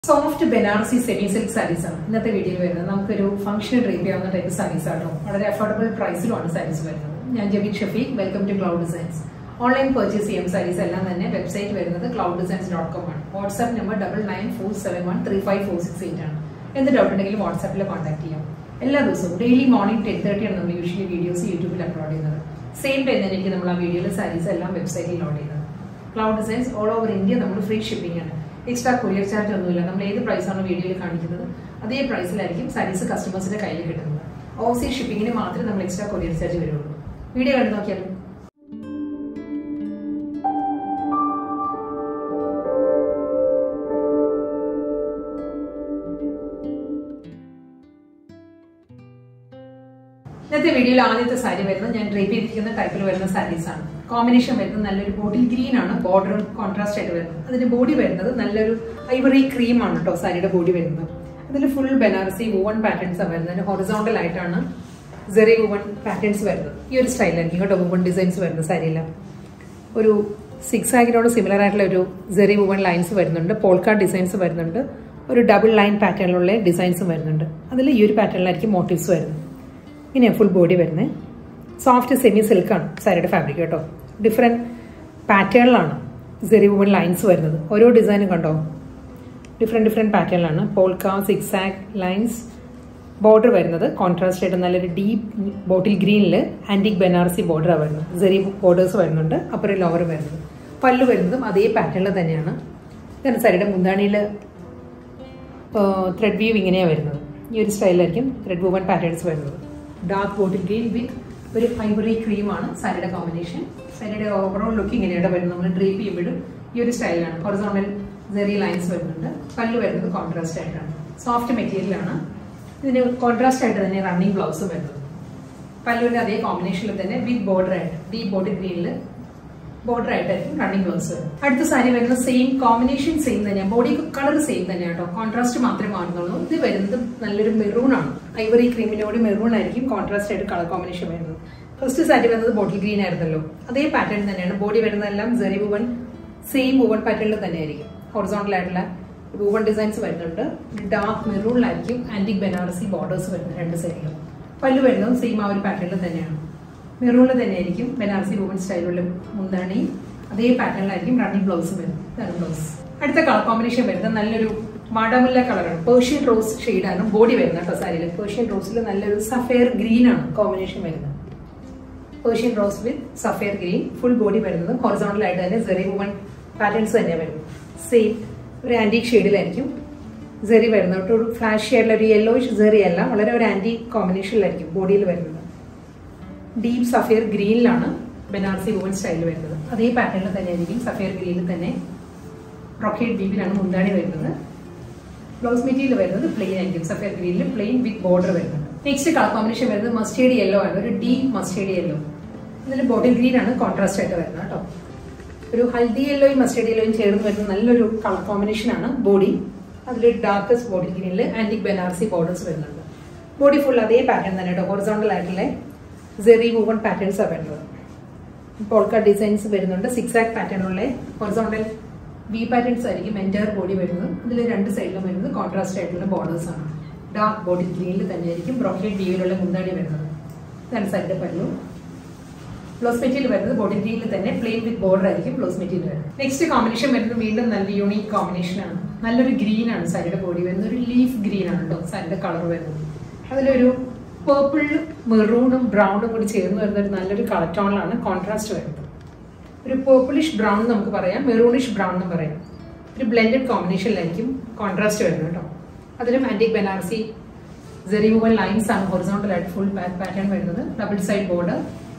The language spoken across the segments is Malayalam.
soft Banarasi semi silk sarees ആണ് ഇന്നത്തെ വീഡിയോയിൽ വരുന്നത് നമുക്കൊരു ഫംഗ്ഷൻ ഡ്രീം ചെയ്യാവുന്ന ടൈപ്പ് സാരീസ് ആണോ വളരെ അഫോർഡബിൾ പ്രൈസിലുമാണ് സാരീസ് വരുന്നത് ഞാൻ Jabeen Shafeeq welcome to cloud designs online purchase ചെയ്യാം സാരീസ് എല്ലാം തന്നെ വെബ്സൈറ്റ് വരുന്നത് ക്ലൗഡ് ഡിസൈൻസ് ഡോട്ട് കോം ആണ് WhatsApp number double nine four seven one three five four six eight ആണ് എന്ത് ഡൗട്ട് ഉണ്ടെങ്കിലും വാട്സാപ്പിൽ കോൺടാക്ട് ചെയ്യാം എല്ലാ ദിവസവും ഡെയിലി മോർണിംഗ് ടെൻ തേർട്ടിയാണ് നമ്മൾ യൂഷ്വലി വീഡിയോസ് യൂട്യൂബിൽ അപ്ലോഡ് ചെയ്യുന്നത് സെയിം ടൈം തന്നെ എനിക്ക് നമ്മൾ ആ വീഡിയോയിൽ സാരീസ് എല്ലാം വെബ്സൈറ്റിൽ ലോഡ് ചെയ്യുന്നത് cloud designs all over India നമ്മൾ ഫ്രീ ഷിപ്പിംഗ് ആണ് എക്സ്ട്രാ കൊറിയർ ചാർജ് ഒന്നുമില്ല നമ്മൾ ഏത് പ്രൈസാണോ വീഡിയോയിൽ കാണിക്കുന്നത് അതേ പ്രൈസിലായിരിക്കും സാരീസ് കസ്റ്റമേഴ്സിന്റെ കയ്യിൽ കിട്ടുന്നത് ഓവർസീസ് ഷിപ്പിംഗിന് മാത്രമേ നമ്മൾ എക്സ്ട്രാ കൊറിയർ ചാർജ് വരുള്ളൂ വീഡിയോ കണ്ടു നോക്കിയാലും ഇന്നത്തെ വീഡിയോയിൽ ആദ്യത്തെ സാരി വരുന്നത് ഞാൻ ഡ്രേപ്പ് ചെയ്തിരിക്കുന്ന ടൈപ്പിൽ വരുന്ന സാരീസ് ആണ് കോമ്പിനേഷൻ വരുന്നത് നല്ലൊരു ബോട്ടിൽ ഗ്രീൻ ആണ് ബോർഡർ കോൺട്രാസ്റ്റ് ആയിട്ട് വരുന്നത് അതിന്റെ ബോഡി വരുന്നത് നല്ലൊരു ഐവറി ക്രീം ആണ് കേട്ടോ സാരിയുടെ ബോഡി വരുന്നത് അതിൽ ഫുൾ ബനാറസി വൂവൺ പാറ്റേൺസ് ആണ് വരുന്നത് ഹൊറിസോണ്ടൽ ആയിട്ടാണ് ജെറി വൂവൺ പാറ്റേൺസ് വരുന്നത് ഈ ഒരു സ്റ്റൈലായിരിക്കും കേട്ടോ വൂവൺ ഡിസൈൻസ് വരുന്ന സാരിയെല്ലാം ഒരു സിക്സ് ആഗിനോട് സിമിലർ ആയിട്ടുള്ള ഒരു ജെറി വൂവൺ ലൈൻസ് വരുന്നുണ്ട് പോൾക്കാ ഡിസൈൻസ് വരുന്നുണ്ട് ഒരു ഡബിൾ ലൈൻ പാറ്റേണിലുള്ള ഡിസൈൻസും വരുന്നുണ്ട് അതിൽ ഈ ഒരു പാറ്റേണിലായിരിക്കും മോട്ടീവ്സ് വരുന്നത് ഇങ്ങനെയാണ് ഫുൾ ബോഡി വരുന്നത് സോഫ്റ്റ് സെമി സിൽക്കാണ് സാരിയുടെ ഫാബ്രിക് കേട്ടോ ഡിഫറെൻറ്റ് പാറ്റേണിലാണ് സെറി വുമൺ ലൈൻസ് വരുന്നത് ഓരോ ഡിസൈനും കണ്ടോ ഡിഫറെൻറ്റ് ഡിഫറെൻറ്റ് പാറ്റേണിലാണ് പോൾക്ക സിക്സ് ആക് ലൈൻസ് ബോർഡർ വരുന്നത് കോൺട്രാസ്റ്റ് ആയിട്ട് നല്ലൊരു ഡീപ്പ് ബോട്ടിൽ ഗ്രീനിൽ ആൻറ്റിക് ബനാറസി ബോർഡറാണ് വരുന്നത് സെറി ബോർഡേഴ്സ് വരുന്നുണ്ട് അപ്പുറം ലോവർ വരുന്നത് പല്ല് വരുന്നതും അതേ പാറ്റേണിൽ തന്നെയാണ് ഇതാണ് സാരിയുടെ മുന്താണിയിൽ ത്രെഡ് വ്യൂ ഇങ്ങനെയാണ് വരുന്നത് ഈ ഒരു സ്റ്റൈലായിരിക്കും ത്രെഡ് വുമൺ പാറ്റേൺസ് വരുന്നത് ഡാർക്ക് ബോട്ടിൽ ഗ്രീൻ വിത്ത് ഒരു ഐവറി ക്രീമാണ് സാരിയുടെ കോമ്പിനേഷൻ സാരിയുടെ ഓവറോൾ ലുക്ക് ഇങ്ങനെയാണ് വരുന്നത് നമ്മൾ ഡ്രീപ്പ് ചെയ്യുമ്പോഴും ഈ ഒരു സ്റ്റൈലാണ് ഹൊറിസോണ്ടൽ ജെറി ലൈൻസ് വരുന്നുണ്ട് പല്ല് വരുന്നത് കോൺട്രാസ്റ്റ് ആയിട്ടാണ് സോഫ്റ്റ് മെറ്റീരിയലാണ് ഇതിന് കോൺട്രാസ്റ്റ് ആയിട്ട് തന്നെ റണ്ണിങ് ബ്ലൗസും വരുന്നത് പല്ലുവിന്റെ അതേ കോമ്പിനേഷനിൽ തന്നെ വിത്ത് ബോർഡർ ആയിട്ട് ഡീപ് ബോട്ടിൽ ഗ്രീനിൽ ബോർഡർ ആയിട്ടായിരിക്കും റണ്ണിങ് ബ്ലൗസ് വരും അടുത്ത സാരി വരുന്നത് സെയിം കോമ്പിനേഷൻ സെയിം തന്നെയാണ് ബോഡി കളർ സെയിം തന്നെയാണ് കേട്ടോ കോൺട്രാസ്റ്റ് മാത്രമേ മാറുന്നുള്ളൂ ഇത് വരുന്നത് നല്ലൊരു മെറൂൺ ആണ് ഐവറി ക്രീമിനോട് മെറൂൺ ആയിരിക്കും കോൺട്രാസ്റ്റ് ആയിട്ട് കളർ കോമ്പിനേഷൻ വരുന്നത് ഫസ്റ്റ് സാരി വരുന്നത് ബോട്ടിൽ ഗ്രീൻ ആയിരുന്നല്ലോ അതേ പാറ്റേൺ തന്നെയാണ് ബോഡി വരുന്നതെല്ലാം ജെറി വുവൺ സെയിം വുവൺ പാറ്റേണിൽ തന്നെ ആയിരിക്കും ഹൊറിസോണ്ടൽ ആയിട്ടുള്ള വുവൺ ഡിസൈൻസ് വരുന്നുണ്ട് ഡാർക്ക് മെറൂണിലായിരിക്കും ആന്റിക് ബനാറസി ബോർഡേഴ്സ് വരുന്നത് രണ്ട് സൈഡിലും പല്ല് വരുന്നതും സെയിം ആ ഒരു പാറ്റേണിൽ തന്നെയാണ് മെറൂണിൽ തന്നെ ആയിരിക്കും ബനാറസി വുമൺ സ്റ്റൈലുള്ള മുന്താണി അതേ പാറ്റേണിലായിരിക്കും റണ്ണിങ് ബ്ലൗസ് വരുന്നത് ഇതാണ് ബ്ലൗസ് അടുത്ത കളർ കോമ്പിനേഷൻ വരുന്നത് നല്ലൊരു മാഡമുല്ല കളറാണ് പേർഷ്യൻ റോസ് ഷെയ്ഡാണ് ബോഡി വരുന്നത് കേട്ടോ സാരിയിൽ പേർഷ്യൻ റോസിൽ നല്ലൊരു സഫയർ ഗ്രീൻ ആണ് കോമ്പിനേഷൻ വരുന്നത് Persian rose with sapphire green full body വരുന്നത് ഹൊറിസോണ്ടൽ ആയിട്ട് തന്നെ സെറി വുമൺ പാറ്റേൺസ് തന്നെ വരുന്നത് സെയിം ഒരു ആന്റിക് ഷെയ്ഡിലായിരിക്കും സെറി വരുന്നത് ഒരു ഫ്ലാഷ് ഷെയ്ഡിൽ ഒരു യെല്ലോയിഷ് സെറി അല്ല വളരെ ഒരു ആന്റി കോമ്പിനേഷനിലായിരിക്കും ബോഡിയിൽ വരുന്നത് ഡീപ് സഫയർ ഗ്രീനിലാണ് ബനാറസി വുമൻ സ്റ്റൈൽ വരുന്നത് അതേ പാറ്റേണിൽ തന്നെ ആയിരിക്കും സഫയർ ഗ്രീനിൽ തന്നെ റോക്കറ്റ് ബീബിലാണ് മുന്താണി വരുന്നത് ബ്ലൗസ് മെറ്റീരിയൽ വരുന്നത് പ്ലെയിൻ ആയിരിക്കും സഫയർ ഗ്രീനിൽ പ്ലെയിൻ വിത്ത് ബോർഡർ വരുന്നത് നെക്സ്റ്റ് കളർ കോമ്പിനേഷൻ വരുന്നത് മസ്റ്റേഡ് യെല്ലോ ആണ് ഒരു ഡീപ് മസ്റ്റേഡ് യെല്ലോ ഇതിൽ ബോട്ടിൽ ഗ്രീൻ ആണ് കോൺട്രാസ്റ്റ് ആയിട്ട് വരുന്നത് കേട്ടോ ഒരു ഹൽദി യെല്ലോയും മസ്റ്റേഡ് യെല്ലോയും ചേർന്ന് വരുന്ന നല്ലൊരു കളർ കോമ്പിനേഷൻ ആണ് ബോഡി അതിൽ ഡാർക്കസ്റ്റ് ബോട്ടിൽ ഗ്രീനിൽ ആന്റിക് ബനാറസി ബോർഡേഴ്സ് വരുന്നുണ്ട് ബോഡി ഫുൾ അതേ പാറ്റേൺ തന്നെ കേട്ടോ ഹൊറിസോണ്ടൽ ആയിട്ടുള്ള സെറി വുവൺ പാറ്റേൺസ് ആണ് വരുന്നത് പോൾക്ക ഡിസൈൻസ് വരുന്നുണ്ട് സിക്സ് ആക് പാറ്റേണുള്ള ഹൊറിസോണ്ടൽ വി പാറ്റേൺസ് ആയിരിക്കും എൻറ്റയർ ബോഡി വരുന്നത് ഇതിൽ രണ്ട് സൈഡിലും വരുന്നത് കോൺട്രാസ്റ്റ് ആയിട്ടുള്ള ബോർഡേഴ്സ് ആണ് ഡാർക്ക് ബോഡി ഗ്രീനിൽ തന്നെ ആയിരിക്കും ബ്രോക്കറ്റ് വീവിലുള്ള മുന്താടി വരുന്നത് ഇതാണ് സൈഡിന്റെ പല്ലു ബ്ലൗസ് മെറ്റീരിയൽ വരുന്നത് ബോഡി ഗ്രീനിൽ തന്നെ പ്ലെയിൻ വിത്ത് ബോർഡർ ആയിരിക്കും ബ്ലൗസ് മെറ്റീരിയൽ വരുന്നത് നെക്സ്റ്റ് കോമ്പിനേഷൻ വരുന്നത് വീണ്ടും നല്ല യൂണീക് കോമ്പിനേഷൻ ആണ് നല്ലൊരു ഗ്രീൻ ആണ് സാരിയുടെ ബോഡി വരുന്നത് ഒരു ലീഫ് ഗ്രീൻ ആണ് കേട്ടോ സാരിയുടെ കളർ വരുന്നത് അതിലൊരു പേർപ്പിൾ മെറൂണും ബ്രൗണും കൂടി ചേർന്ന് വരുന്ന ഒരു നല്ലൊരു കളർ ടോണിലാണ് കോൺട്രാസ്റ്റ് വരുന്നത് ഒരു പേർപ്പിളിഷ് ബ്രൗൺ നമുക്ക് പറയാം മെറൂണിഷ് ബ്രൗൺ എന്ന് പറയാം ഒരു ബ്ലെൻഡഡ് കോമ്പിനേഷനിലായിരിക്കും കോൺട്രാസ്റ്റ് വരുന്നത് കേട്ടോ അതിലും antique Banarasi zari woven lines ആണ് ഹൊറിസോണ്ടൽ ആയിട്ട് ഫുൾ പാറ്റേൺ വരുന്നത് ഡബിൾ സൈഡ് ബോർഡർ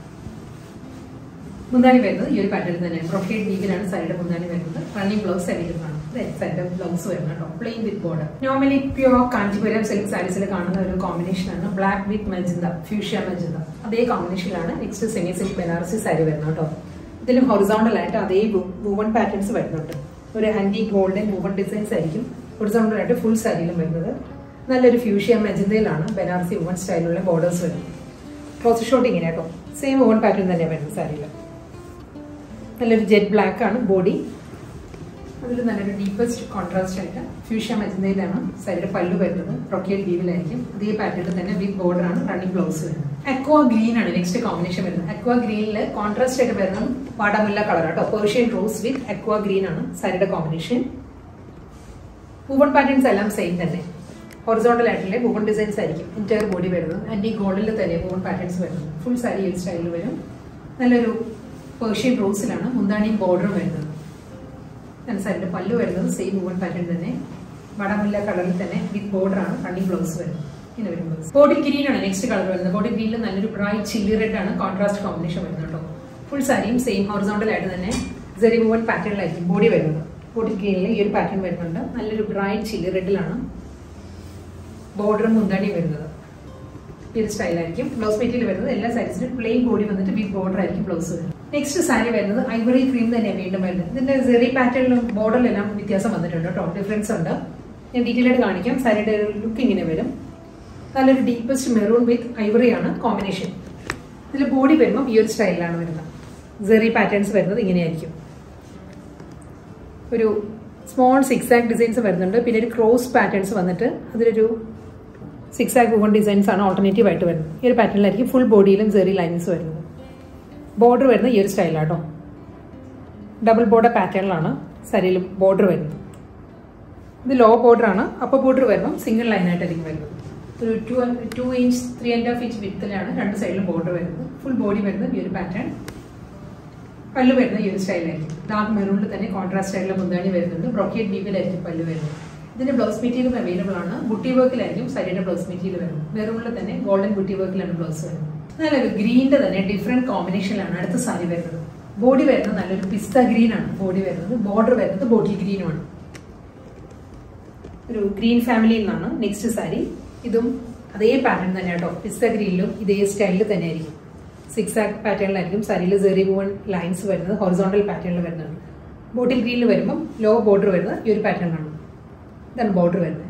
മുന്താണി വരുന്നത് ഈ ഒരു പാറ്റേൺ തന്നെയാണ് പ്രൊഫൈഡ് വീക്കിലാണ് സാരിയുടെ മുന്താണി വരുന്നത് റണ്ണിങ് ബ്ലൗസ് അവൈലബിൾ ആണ് സാരിയുടെ ബ്ലൗസ് വരുന്നത് കേട്ടോ plain with border normally pure Kanchipuram silk സാരീസിൽ കാണുന്ന ഒരു കോമ്പിനേഷൻ ആണ് ബ്ലാക്ക് വിത്ത് മജിന്ത ഫ്യൂഷ്യ മജിന്ത അതേ കോമ്പിനേഷനിലാണ് next semi silk Banarasi sari വരുന്നത് കേട്ടോ ഇതിലും ഹൊറിസോണ്ടൽ ആയിട്ട് അതേ വുവൺ പാറ്റേൺസ് വരുന്നുണ്ട് ഒരു ആന്റി ഗോൾഡൻ വുവൺ ഡിസൈൻസ് ആയിരിക്കും ഹൊറിസോണ്ടൽ ആയിട്ട് ഫുൾ സാരിയിലും വരുന്നത് നല്ലൊരു ഫ്യൂഷ്യ മജിന്തയിലാണ് ബനാറസി വുവൺ സ്റ്റൈലുള്ള ബോർഡേഴ്സ് വരുന്നത് ക്ലോസ് ഷോട്ട് ഇങ്ങനെ കേട്ടോ സെയിം വുവൺ പാറ്റേൺ തന്നെയാണ് വരുന്നത് സാരിയിൽ നല്ലൊരു ജെറ്റ് ബ്ലാക്ക് ആണ് ബോഡി അതിൽ നല്ലൊരു ഡീപ്പസ്റ്റ് കോൺട്രാസ്റ്റ് ആയിട്ട് ഫ്യൂഷ്യ മജന്തയിലാണ് സാരിയുടെ പല്ലു വരുന്നത് റൊക്കിയൽ ഡീവിലായിരിക്കും അതേ പാറ്റേണിൽ തന്നെ വിത്ത് ബോർഡർ ആണ് റണ്ണിംഗ് ബ്ലൗസ് വരുന്നത് അക്വാ ഗ്രീൻ ആണ് നെക്സ്റ്റ് കോമ്പിനേഷൻ വരുന്നത് അക്വാ ഗ്രീനിൽ കോൺട്രാസ്റ്റ് ആയിട്ട് വരുന്നത് വാടാമുല്ല കളർ കേട്ടോ Persian rose with aqua green ആണ് സാരിയുടെ കോമ്പിനേഷൻ പൂവൺ പാറ്റേൺസ് എല്ലാം സെയിം തന്നെ ഹൊറിസോണ്ടൽ ആയിട്ടുള്ള പൂവൺ ഡിസൈൻസ് ആയിരിക്കും ഇന്റയർ ബോഡി വരുന്നത് ആൻഡ് ഈ ഗോൾഡിൽ തന്നെ പൂവൺ പാറ്റേൺസ് വരുന്നത് ഫുൾ സാരി ഈ സ്റ്റൈലിൽ വരും നല്ലൊരു പേർഷ്യൻ റോസിലാണ് മുന്താണിയും ബോർഡറും വരുന്നത് സാരിന്റെ പല്ലു വരുന്നത് സെയിം പൂവൺ പാറ്റേൺ തന്നെ വടമുല്ല കളറിൽ തന്നെ വിത്ത് ബോർഡർ ആണ് റണ്ണിംഗ് ബ്ലൗസ് വരുന്നത് ഇങ്ങനെ വരും ബ്ലൗസ് ബോഡി ഗ്രീൻ ആണ് നെക്സ്റ്റ് കളർ വരുന്നത് ബോഡി ഗ്രീനിൽ നല്ലൊരു ബ്രൈറ്റ് ചില്ലി റെഡ് ആണ് കോൺട്രാസ്റ്റ് കോമ്പിനേഷൻ വരുന്നത് കേട്ടോ ഫുൾ സാരിയും സെയിം ഹോറിസോണ്ടൽ ആയിട്ട് തന്നെ സെറി മൂവൻ പാറ്റേണിലായിരിക്കും ബോഡി വരുന്നത് ബോഡി ഗ്രീനിൽ ഈ ഒരു പാറ്റേൺ വരുന്നുണ്ട് നല്ലൊരു ബ്രൈറ്റ് ചില്ലി റെഡിലാണ് ബോർഡറും മുന്താണി വരുന്നത് ഈ ഒരു സ്റ്റൈലായിരിക്കും ബ്ലൗസ് മെറ്റീരിയൽ വരുന്നത് എല്ലാ സൈസിലും പ്ലെയിൻ ബോഡി വന്നിട്ട് ബിഗ് ബോർഡർ ആയിരിക്കും ബ്ലൗസ് വരുന്നത് നെക്സ്റ്റ് സാരി വരുന്നത് ഐവറി ക്രീം തന്നെയാണ് വീണ്ടും വരുന്നത് ഇതിന്റെ സെറി പാറ്റേണിലും ബോർഡറിലെല്ലാം വ്യത്യാസം വന്നിട്ടുണ്ട് കേട്ടോ ഡിഫറൻസ് ഉണ്ട് ഞാൻ ഡീറ്റെയിൽ ആയിട്ട് കാണിക്കാം സാരിയുടെ ലുക്ക് ഇങ്ങനെ വരും നല്ലൊരു ഡീപ്പസ്റ്റ് മെറൂൺ വിത്ത് ഐവറി ആണ് കോമ്പിനേഷൻ ഇതിൽ ബോഡി വരുമ്പോൾ ഈ ഒരു സ്റ്റൈലിലാണ് വരുന്നത് സെറി പാറ്റേൺസ് വരുന്നത് ഇങ്ങനെയായിരിക്കും ഒരു സ്മോൾ സിക്സ് ആക്ക് ഡിസൈൻസ് വരുന്നുണ്ട് പിന്നെ ഒരു ക്രോസ് പാറ്റേൺസ് വന്നിട്ട് അതിലൊരു സിക്സ് ആക്ക് വുവൺ ഡിസൈൻസ് ആണ് ഓൾട്ടർനേറ്റീവ് ആയിട്ട് വരുന്നത് ഈ ഒരു പാറ്റേണിലായിരിക്കും ഫുൾ ബോഡിയിലും സെറി ലൈൻസ് വരുന്നത് ബോർഡർ വരുന്നത് ഈ ഒരു സ്റ്റൈലാട്ടോ ഡബിൾ ബോർഡർ പാറ്റേണിലാണ് സാരിയിലും ബോർഡർ വരുന്നത് ഇത് ലോ ബോർഡർ ആണ് അപ്പർ ബോർഡർ വരുമ്പോൾ സിംഗിൾ ലൈനായിട്ടായിരിക്കും വരുന്നത് ഒരു two two inch three and half inch വിത്തിലാണ് രണ്ട് സൈഡിലും ബോർഡർ വരുന്നത് ഫുൾ ബോഡി വരുന്നത് ഈ ഒരു പാറ്റേൺ പല്ലു വരുന്ന ഈ ഒരു സ്റ്റൈലായിരിക്കും ഡാർക്ക് മെറൂണിൽ തന്നെ കോൺട്രാസ്റ്റ് ആയിട്ടുള്ള മുന്താണി വരുന്നുണ്ട് ബ്രോക്കേറ്റ് ഡീപിലായിരിക്കും പല്ലു വരുന്നത് ഇതിന്റെ ബ്ലൗസ് മെറ്റീരിയൽ അവൈലബിൾ ആണ് ബുട്ടി വർക്കിലായിരിക്കും സാരിയുടെ ബ്ലൗസ് മെറ്റീരിയൽ വരുന്നത് മെറൂണിൽ തന്നെ ഗോൾഡൻ ബുട്ടി വർക്കിലാണ് ബ്ലൗസ് വരുന്നത് നല്ലൊരു ഗ്രീനിന്റെ തന്നെ ഡിഫറെന്റ് കോമ്പിനേഷനിലാണ് അടുത്ത സാരി വരുന്നത് ബോഡി വരുന്നത് നല്ലൊരു പിസ്ത ഗ്രീൻ ആണ് ബോഡി വരുന്നത് ബോർഡർ വരുന്നത് ബോട്ടിൽ ഗ്രീനുമാണ് ഒരു ഗ്രീൻ ഫാമിലിയിൽ നിന്നാണ് നെക്സ്റ്റ് സാരി ഇതും അതേ പാറ്റേൺ തന്നെ കേട്ടോ പിസ്ത ഗ്രീനിലും ഇതേ സ്റ്റൈലിൽ തന്നെ ആയിരിക്കും സിക്സ് ആക്ക് പാറ്റേണിലായിരിക്കും സാരിയിൽ സെറി വൺ ലൈൻസ് വരുന്നത് ഹൊറിസോണ്ടൽ പാറ്റേണിൽ വരുന്നുണ്ട് ബോട്ടിൽ ഗ്രീനിൽ വരുമ്പം ലോ ബോർഡർ വരുന്നത് ഈ ഒരു പാറ്റേണിലാണ് ഇതാണ് ബോർഡർ വരുന്നത്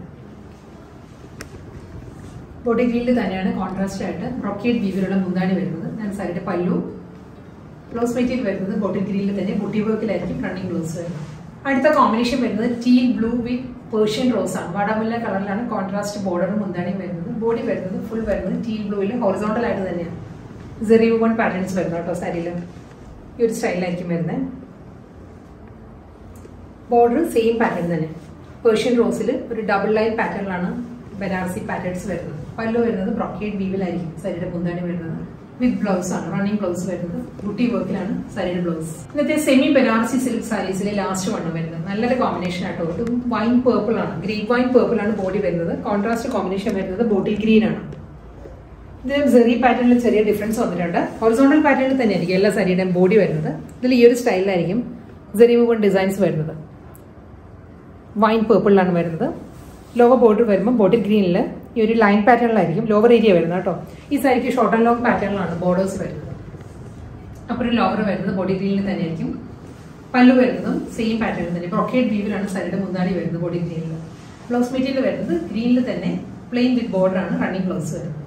ബോഡി ഗ്രീനിൽ തന്നെയാണ് കോൺട്രാസ്റ്റ് ആയിട്ട് റോക്കേറ്റ് വീവിലുള്ള മുന്താണി വരുന്നത് ഞാൻ സാരിയുടെ പല്ലു ബ്ലൗസ് മെറ്റീരിയൽ വരുന്നത് ബോഡി ഗ്രീനിൽ തന്നെ ബുട്ടി വർക്കിലായിരിക്കും റണ്ണിങ് ബ്ലൗസ് വരുന്നത് അടുത്ത കോമ്പിനേഷൻ വരുന്നത് teal blue with Persian rose ആണ് വാടാമുല്ല കളറിലാണ് കോൺട്രാസ്റ്റ് ബോർഡറും മുന്താണിയും വരുന്നത് ബോഡി വരുന്നത് ഫുൾ വരുന്നത് ടീൽ ബ്ലൂവിൽ ഹൊറിസോണ്ടൽ ആയിട്ട് തന്നെയാണ് സെറി വൺ പാറ്റേൺസ് വരുന്നത് കേട്ടോ സാരിയിൽ ഈ ഒരു സ്റ്റൈലായിരിക്കും വരുന്നത് ബോർഡർ സെയിം പാറ്റേൺ തന്നെ പേർഷ്യൻ റോസിൽ ഒരു ഡബിൾ ലൈൻ പാറ്റേണിലാണ് ബനാറസി പാറ്റേൺസ് വരുന്നത് പല്ലു വരുന്നത് ബ്രോക്കേഡ് വീവിലായിരിക്കും സാരിയുടെ മുന്താണി വരുന്നത് വിത്ത് ബ്ലൗസ് ആണ് റണ്ണിംഗ് ബ്ലൗസ് വരുന്നത് ബുട്ടി വർക്കിലാണ് സാരിയുടെ ബ്ലൗസ് ഇന്നത്തെ സെമി ബനാറസി സിൽക്ക് സാരീസിലെ ലാസ്റ്റ് വണ്ണ് വരുന്നത് നല്ലൊരു കോമ്പിനേഷൻ ആട്ടോ ഒരു വൈൻ പേർപ്പിൾ ആണ് ഗ്രീൻ വൈൻ പേർപ്പിൾ ആണ് ബോഡി വരുന്നത് കോൺട്രാസ്റ്റ് കോമ്പിനേഷൻ വരുന്നത് ബോട്ടിൽ ഗ്രീൻ ആണ് ഇതിന് സെറി പാറ്റേണിൽ ചെറിയ ഡിഫറൻസ് വന്നിട്ടുണ്ട് ഹൊറിസോണ്ടൽ പാറ്റേണിൽ തന്നെ ആയിരിക്കും എല്ലാ സാരിയുടെയും ബോഡി വരുന്നത് ഇതിൽ ഈ ഒരു സ്റ്റൈലിലായിരിക്കും സെറി മൂവൺ ഡിസൈൻസ് വരുന്നത് വൈൻ പേർപ്പിളിലാണ് വരുന്നത് ലോവർ ബോർഡർ വരുമ്പോൾ ബോട്ടിൽ ഗ്രീനിൽ ഈ ഒരു ലൈൻ പാറ്റേണിലായിരിക്കും ലോവർ ഏരിയ വരുന്നത് കേട്ടോ ഈ സാരിക്ക് ഷോർട്ട് ആൻഡ് ലോങ് പാറ്റേണിലാണ് ബോർഡേഴ്സ് വരുന്നത് അപ്പോൾ ഒരു ലോവർ വരുന്നത് ബോഡി ഗ്രീനിൽ തന്നെയായിരിക്കും പല്ലു വരുന്നതും സെയിം പാറ്റേണിൽ തന്നെ ബ്രൊക്കേഡ് വീവിലാണ് സാരിയുടെ മുന്താണി വരുന്നത് ബോഡി ഗ്രീനിൽ ബ്ലൗസ് മെറ്റീരിയൽ വരുന്നത് ഗ്രീനിൽ തന്നെ പ്ലെയിൻ വിത്ത് ബോർഡർ ആണ് റണ്ണിങ് ബ്ലൗസ് വരുന്നത്